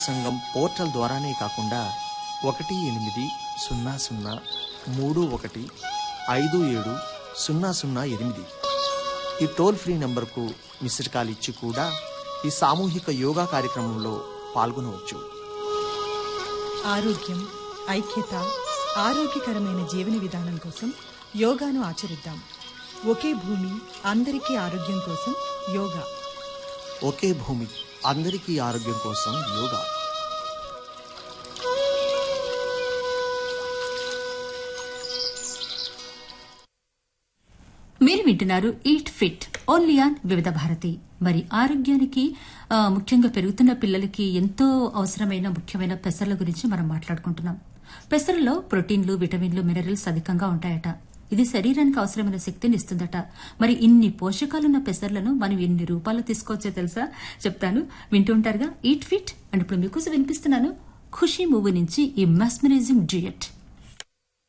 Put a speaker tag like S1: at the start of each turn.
S1: సంఘం పోర్టల్ ద్వారానే కాకుండా ఒకటి ఎనిమిది సున్నా సున్నా మూడు ఒకటి ఐదు ఏడు సున్నా సున్నా ఎనిమిది ఈ టోల్ ఫ్రీ నంబర్కు మిస్డ్ కాల్ ఇచ్చి కూడా ఈ సామూహిక యోగా కార్యక్రమంలో పాల్గొనవచ్చు
S2: ఆరోగ్యం ఐక్యత ఆరోగ్యకరమైన జీవన విధానం కోసం యోగాను ఆచరిద్దాం ఒకే భూమి అందరికీ ఆరోగ్యం కోసం యోగా
S1: ఒకే భూమి అందరికీ ఆరోగ్యం కోసం యోగా
S3: మీరు వింటున్నారు ఈట్ ఫిట్ ఓన్లీ ఆన్ వివిధ భారతి మరి ఆరోగ్యానికి ఆ, ముఖ్యంగా పెరుగుతున్న పిల్లలకి ఎంతో అవసరమైన ముఖ్యమైన పెసర్ల గురించి మనం మాట్లాడుకుంటున్నాం పెసరలో ప్రోటీన్లు విటమిన్లు మినరల్స్ అధికంగా ఉంటాయట ఇది శరీరానికి అవసరమైన శక్తిని ఇస్తుందట మరి ఇన్ని పోషకాలున్న పెసర్లను మనం ఎన్ని రూపాయలు తీసుకోవచ్చో తెలుసా చెప్తాను వింటూ ఉంటారుగా ఈట్ ఫిట్ అండ్ ఇప్పుడు మీకోసం వినిపిస్తున్నాను ఖుషీ మూవీ నుంచి ఈ మెస్మరైజింగ్ డ్యూయట్